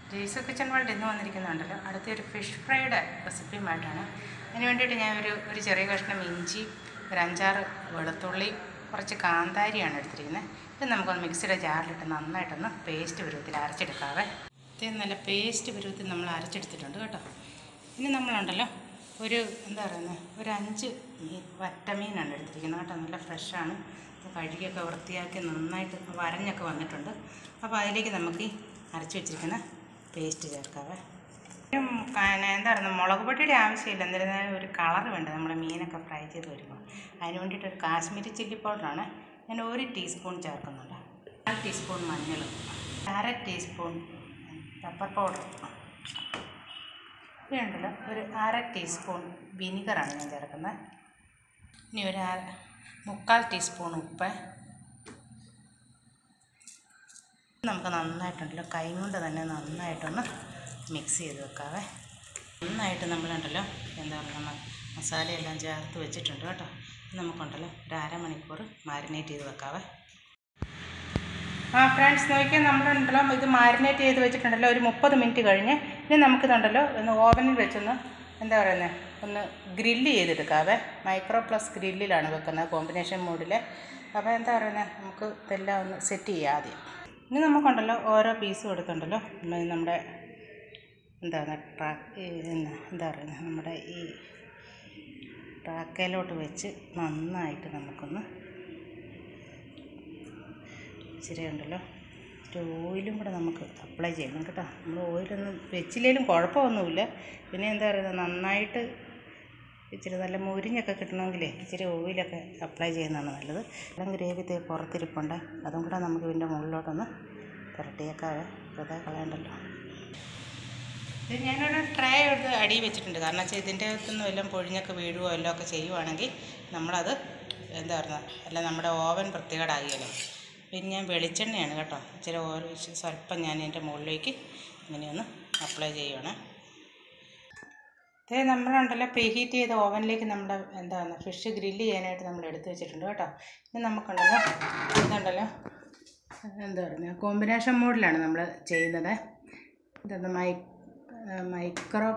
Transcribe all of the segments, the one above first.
ജെയ്സോ kitchen world ഇന്ന് വന്നിരിക്കുന്നുണ്ടല്ലോ അടുത്തൊരു fish ഫ്രൈയുടെ റെസിപ്പിയുമായിട്ടാണ് അതിന് വേണ്ടിയിട്ട് ഞാൻ ഒരു ഒരു ചെറിയ കഷ്ണം ഇഞ്ചി ഒരു അഞ്ചാറ് വെളുത്തുള്ളി കുറച്ച് കാന്താരിയാണ് എടുത്തിരിക്കുന്നത് ഇത് നമുക്കൊന്ന് മിക്സിയുടെ ജാറിലിട്ട് നന്നായിട്ടൊന്ന് പേസ്റ്റ് പരുവത്തിൽ അരച്ചെടുക്കാവേ ഇത് നല്ല പേസ്റ്റ് പരുവത്തിൽ നമ്മൾ അരച്ചെടുത്തിട്ടുണ്ട് കേട്ടോ ഇനി നമ്മളുണ്ടല്ലോ ഒരു എന്താ പറയുന്നത് ഒരു അഞ്ച് മീൻ വറ്റമീനാണ് എടുത്തിരിക്കുന്നത് കേട്ടോ നല്ല ഫ്രഷാണ് ഇത് കഴുകിയൊക്കെ വൃത്തിയാക്കി നന്നായിട്ട് വരഞ്ഞൊക്കെ വന്നിട്ടുണ്ട് അപ്പോൾ അതിലേക്ക് നമുക്ക് ഈ അരച്ച് വെച്ചിരിക്കുന്ന പേസ്റ്റ് ചേർക്കാവേ ഉം, പിന്നെ എന്താ പറയുക മുളക് പൊടിയുടെ ആവശ്യമില്ല എന്നിരുന്നാലും ഒരു കളർ വേണ്ട നമ്മുടെ മീനൊക്കെ ഫ്രൈ ചെയ്ത് വരുമ്പോൾ അതിന് വേണ്ടിയിട്ട് ഒരു കാശ്മീരി ചില്ലി പൗഡറാണ് ഞാൻ ഒരു ടീസ്പൂൺ ചേർക്കുന്നുണ്ട് അര ടീസ്പൂൺ മഞ്ഞൾ അര ടീസ്പൂൺ പെപ്പർ പൗഡർ ഇതുണ്ടല്ലോ ഒരു അര ടീസ്പൂൺ വിനിഗറാണ് ഞാൻ ചേർക്കുന്നത് ഇനി ഒരു അര മുക്കാൽ ടീസ്പൂൺ ഉപ്പ് നമുക്ക് നന്നായിട്ടുണ്ടല്ലോ കൈ കൊണ്ട് തന്നെ നന്നായിട്ടൊന്ന് മിക്സ് ചെയ്ത് വെക്കാവേ നന്നായിട്ട് നമ്മളുണ്ടല്ലോ എന്താ പറയുക മ- മസാലയെല്ലാം ചേർത്ത് വെച്ചിട്ടുണ്ട് കേട്ടോ ഇത് നമുക്കുണ്ടല്ലോ ഒരു അരമണിക്കൂർ മാരിനേറ്റ് ചെയ്ത് വെക്കാവേ ആ ഫ്രണ്ട്സ് നോക്കിയാൽ നമ്മളുണ്ടല്ലോ ഇത് മാരിനേറ്റ് ചെയ്ത് വെച്ചിട്ടുണ്ടല്ലോ ഒരു മുപ്പത് മിനിറ്റ് കഴിഞ്ഞ് ഇനി നമുക്കിതുണ്ടല്ലോ ഒന്ന് ഓവനിൽ വെച്ചൊന്ന് എന്താ പറയുന്നത് ഒന്ന് ഗ്രില്ല് ചെയ്തെടുക്കാവേ മൈക്രോ പ്ലസ് ഗ്രില്ലിലാണ് വെക്കുന്നത് കോമ്പിനേഷൻ മോഡിൽ അപ്പോൾ എന്താ പറയുന്നത് നമുക്ക് ഇതെല്ലാം ഒന്ന് സെറ്റ് ചെയ്യാം ആദ്യം ഇനി നമുക്കുണ്ടല്ലോ ഓരോ പീസും എടുത്തുണ്ടല്ലോ നമ്മൾ നമ്മുടെ എന്താണ് ട്രാ ഈ എന്നാ എന്താ പറയുന്നത് നമ്മുടെ ഈ ട്രാക്കയിലോട്ട് വെച്ച് നന്നായിട്ട് നമുക്കൊന്ന് ഇച്ചിരി ഉണ്ടല്ലോ ഇച്ചിരി ഓയിലും കൂടെ നമുക്ക് അപ്ലൈ ചെയ്യണം കേട്ടോ നമ്മൾ ഓയിലൊന്നും വെച്ചില്ലെങ്കിലും കുഴപ്പമൊന്നുമില്ല പിന്നെ എന്താ പറയുക നന്നായിട്ട് ഇച്ചിരി നല്ല മുരിഞ്ഞൊക്കെ കിട്ടണമെങ്കിലേ ഇച്ചിരി ഓയിലൊക്കെ അപ്ലൈ ചെയ്യുന്നതാണ് നല്ലത് എല്ലാം ഗ്രേവി തേ പുറത്തിരിപ്പുണ്ട് അതും കൂടെ നമുക്ക് ഇതിൻ്റെ മുകളിലോട്ടൊന്ന് പുരട്ടിയേക്കാവേ വെറുതെ കളയണ്ടല്ലോ ഇത് ഞാനൊരു ട്രേ എടുത്ത് അടി വെച്ചിട്ടുണ്ട് കാരണം വെച്ചാൽ ഇതിൻ്റെ അകത്തുനിന്ന് വല്ലതും പൊഴിഞ്ഞൊക്കെ വീഴുകയോ വല്ലതും ഒക്കെ ചെയ്യുവാണെങ്കിൽ നമ്മളത് എന്താ പറയുക അല്ല നമ്മുടെ ഓവൻ വൃത്തികേടാകിയല്ലോ പിന്നെ ഞാൻ വെളിച്ചെണ്ണയാണ് കേട്ടോ ഇച്ചിരി ഓരോ ഇച്ചിരി സ്വല്പം ഞാൻ എൻ്റെ മുകളിലേക്ക് ഇങ്ങനെയൊന്ന് അപ്ലൈ ചെയ്യുവാണ് ഇത് നമ്മളുണ്ടല്ലോ പ്രീ ഹീറ്റ് ചെയ്ത ഓവനിലേക്ക് നമ്മുടെ എന്താണ് ഫിഷ് ഗ്രില്ല് ചെയ്യാനായിട്ട് നമ്മൾ എടുത്ത് വെച്ചിട്ടുണ്ട് കേട്ടോ ഇനി നമുക്കുണ്ടല്ലോ ഇതുണ്ടല്ലോ എന്താ പറയുക കോമ്പിനേഷൻ മോഡിലാണ് നമ്മൾ ചെയ്യുന്നത് ഇതൊന്ന് മൈ മൈക്രോ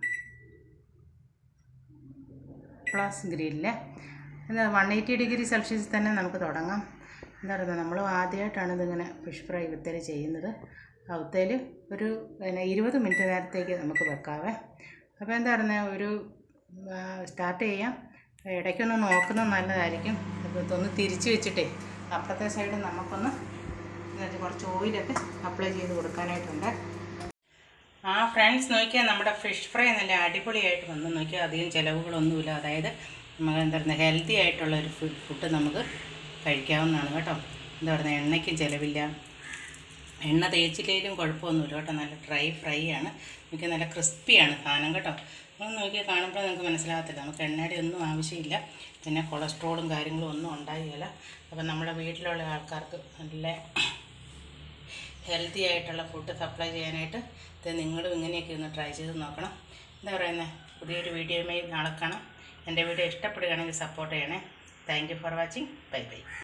പ്ലസ് ഗ്രില്ല് എന്താ വൺ എയ്റ്റി ഡിഗ്രി സെൽഷ്യസിൽ തന്നെ നമുക്ക് തുടങ്ങാം എന്താ പറയുക നമ്മൾ ആദ്യമായിട്ടാണ് ഇതിങ്ങനെ ഫിഷ് ഫ്രൈ വിത്തൽ ചെയ്യുന്നത് അവത്തേൽ ഒരു പിന്നെ ഇരുപത് മിനിറ്റ് നേരത്തേക്ക് നമുക്ക് വെക്കാവേ അപ്പോൾ എന്താ പറയുന്നത് ഒരു സ്റ്റാർട്ട് ചെയ്യാം ഇടയ്ക്കൊന്ന് നോക്കുന്നത് നല്ലതായിരിക്കും അപ്പോൾ ഇതൊന്ന് തിരിച്ച് വെച്ചിട്ടേ അപ്പുറത്തെ സൈഡ് നമുക്കൊന്ന് എന്നിട്ട് കുറച്ച് ഓയിലൊക്കെ അപ്ലൈ ചെയ്ത് കൊടുക്കാനായിട്ടുണ്ട് ആ ഫ്രണ്ട്സ് നോക്കിയാൽ നമ്മുടെ ഫിഷ് ഫ്രൈ നല്ല അടിപൊളിയായിട്ട് വന്ന് നോക്കിയാൽ അധികം ചിലവുകളൊന്നുമില്ല അതായത് നമുക്ക് എന്താ പറയുക ഹെൽത്തി ആയിട്ടുള്ള ഒരു ഫുഡ് നമുക്ക് കഴിക്കാവുന്നതാണ് കേട്ടോ എന്താ പറയുക എണ്ണയ്ക്കും ചിലവില്ല എണ്ണ തേച്ചില്ലെങ്കിലും കുഴപ്പമൊന്നുമില്ല കേട്ടോ നല്ല ഡ്രൈ ഫ്രൈ ആണ് എനിക്ക് നല്ല ക്രിസ്പിയാണ് സാധനം കേട്ടോ നമ്മൾ നോക്കിയാൽ കാണുമ്പോൾ നിങ്ങൾക്ക് മനസ്സിലാകത്തില്ല നമുക്ക് എണ്ണയുടെ ഒന്നും ആവശ്യമില്ല പിന്നെ കൊളസ്ട്രോളും കാര്യങ്ങളും ഒന്നും ഉണ്ടാകില്ല അപ്പോൾ നമ്മുടെ വീട്ടിലുള്ള ആൾക്കാർക്ക് നല്ല ഹെൽത്തി ആയിട്ടുള്ള ഫുഡ് സപ്ലൈ ചെയ്യാനായിട്ട് ഇത് നിങ്ങളും ഇങ്ങനെയൊക്കെ ഒന്ന് ട്രൈ ചെയ്ത് നോക്കണം എന്താ പറയുന്നത് പുതിയൊരു വീഡിയോയുമായി നാളെ കാണാം എൻ്റെ വീഡിയോ ഇഷ്ടപ്പെടുകയാണെങ്കിൽ സപ്പോർട്ട് ചെയ്യണേ thank you for watching bye by